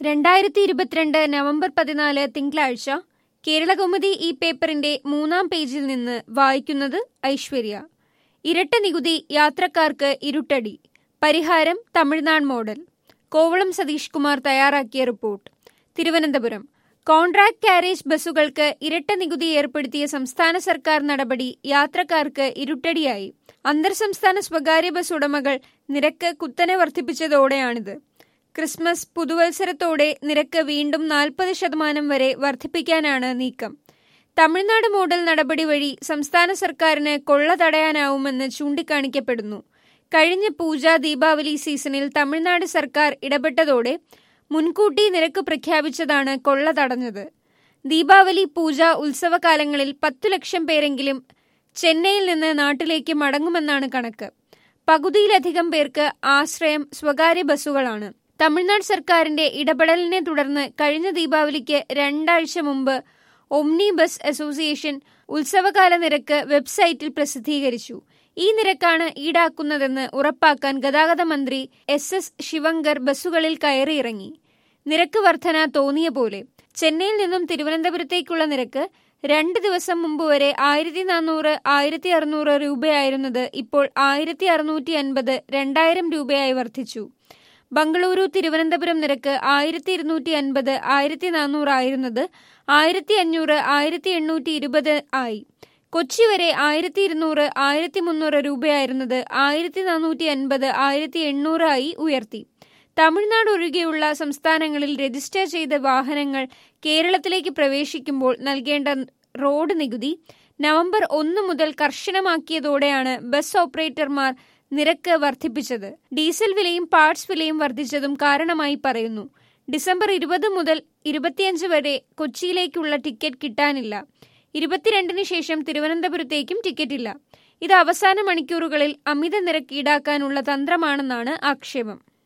രണ്ടായിരത്തി ഇരുപത്തിരണ്ട് നവംബർ പതിനാല് തിങ്കളാഴ്ച കേരളകൗമുദി ഈ പേപ്പറിന്റെ മൂന്നാം പേജിൽ നിന്ന് വായിക്കുന്നത് ഐശ്വര്യ ഇരട്ട നികുതി യാത്രക്കാർക്ക് ഇരുട്ടടി പരിഹാരം തമിഴ്നാട് മോഡൽ കോവളം സതീഷ് കുമാർ തയ്യാറാക്കിയ റിപ്പോർട്ട് തിരുവനന്തപുരം കോൺട്രാക്ട് കാരേജ് ബസ്സുകൾക്ക് ഇരട്ട നികുതി ഏർപ്പെടുത്തിയ സംസ്ഥാന സർക്കാർ നടപടി യാത്രക്കാർക്ക് ഇരുട്ടടിയായി അന്തർ സംസ്ഥാന സ്വകാര്യ ബസ് ഉടമകൾ നിരക്ക് കുത്തനെ വർദ്ധിപ്പിച്ചതോടെയാണിത് ക്രിസ്മസ് പുതുവത്സരത്തോടെ നിരക്ക് വീണ്ടും നാൽപ്പത് ശതമാനം വരെ വർദ്ധിപ്പിക്കാനാണ് നീക്കം തമിഴ്നാട് മോഡൽ നടപടി വഴി സംസ്ഥാന സർക്കാരിന് കൊള്ള തടയാനാവുമെന്ന് ചൂണ്ടിക്കാണിക്കപ്പെടുന്നു കഴിഞ്ഞ പൂജ ദീപാവലി സീസണിൽ തമിഴ്നാട് സർക്കാർ ഇടപെട്ടതോടെ മുൻകൂട്ടി നിരക്ക് പ്രഖ്യാപിച്ചതാണ് കൊള്ള തടഞ്ഞത് ദീപാവലി പൂജ ഉത്സവകാലങ്ങളിൽ പത്തു ലക്ഷം പേരെങ്കിലും ചെന്നൈയിൽ നിന്ന് നാട്ടിലേക്ക് മടങ്ങുമെന്നാണ് കണക്ക് പകുതിയിലധികം പേർക്ക് ആശ്രയം സ്വകാര്യ ബസ്സുകളാണ് തമിഴ്നാട് സർക്കാരിന്റെ ഇടപെടലിനെ തുടർന്ന് കഴിഞ്ഞ ദീപാവലിക്ക് രണ്ടാഴ്ച മുമ്പ് ഒമ്നി ബസ് അസോസിയേഷൻ ഉത്സവകാല നിരക്ക് വെബ്സൈറ്റിൽ പ്രസിദ്ധീകരിച്ചു ഈ നിരക്കാണ് ഈടാക്കുന്നതെന്ന് ഉറപ്പാക്കാൻ ഗതാഗത മന്ത്രി എസ് എസ് ശിവങ്കർ ബസ്സുകളിൽ കയറിയിറങ്ങി നിരക്ക് വർധന തോന്നിയ പോലെ ചെന്നൈയിൽ നിന്നും തിരുവനന്തപുരത്തേക്കുള്ള നിരക്ക് രണ്ട് ദിവസം മുമ്പ് വരെ ആയിരത്തി നാനൂറ് ആയിരത്തി അറുന്നൂറ് രൂപയായിരുന്നത് ഇപ്പോൾ ആയിരത്തി അറുന്നൂറ്റി അൻപത് രണ്ടായിരം രൂപയായി വർദ്ധിച്ചു ബംഗളൂരു തിരുവനന്തപുരം നിരക്ക് ആയിരത്തി ഇരുന്നൂറ്റി അൻപത് ആയിരത്തി നാനൂറായിരുന്നത് ആയിരത്തി അഞ്ഞൂറ് ആയിരത്തി എണ്ണൂറ്റി ഇരുപത് ആയി കൊച്ചി വരെ ആയിരത്തി ഇരുന്നൂറ് ആയിരത്തി മുന്നൂറ് രൂപയായിരുന്നത് ആയിരത്തി നാനൂറ്റി അൻപത് ആയിരത്തി എണ്ണൂറ് ആയി ഉയർത്തി തമിഴ്നാട് ഒഴികെയുള്ള സംസ്ഥാനങ്ങളിൽ രജിസ്റ്റർ ചെയ്ത വാഹനങ്ങൾ കേരളത്തിലേക്ക് പ്രവേശിക്കുമ്പോൾ നൽകേണ്ട റോഡ് നികുതി നവംബർ ഒന്ന് മുതൽ കർശനമാക്കിയതോടെയാണ് ബസ് ഓപ്പറേറ്റർമാർ നിരക്ക് വർദ്ധിപ്പിച്ചത് ഡീസൽ വിലയും പാർട്സ് വിലയും വർദ്ധിച്ചതും കാരണമായി പറയുന്നു ഡിസംബർ ഇരുപത് മുതൽ ഇരുപത്തിയഞ്ച് വരെ കൊച്ചിയിലേക്കുള്ള ടിക്കറ്റ് കിട്ടാനില്ല ഇരുപത്തിരണ്ടിന് ശേഷം തിരുവനന്തപുരത്തേക്കും ടിക്കറ്റില്ല ഇത് അവസാന മണിക്കൂറുകളിൽ അമിത നിരക്ക് ഈടാക്കാനുള്ള തന്ത്രമാണെന്നാണ് ആക്ഷേപം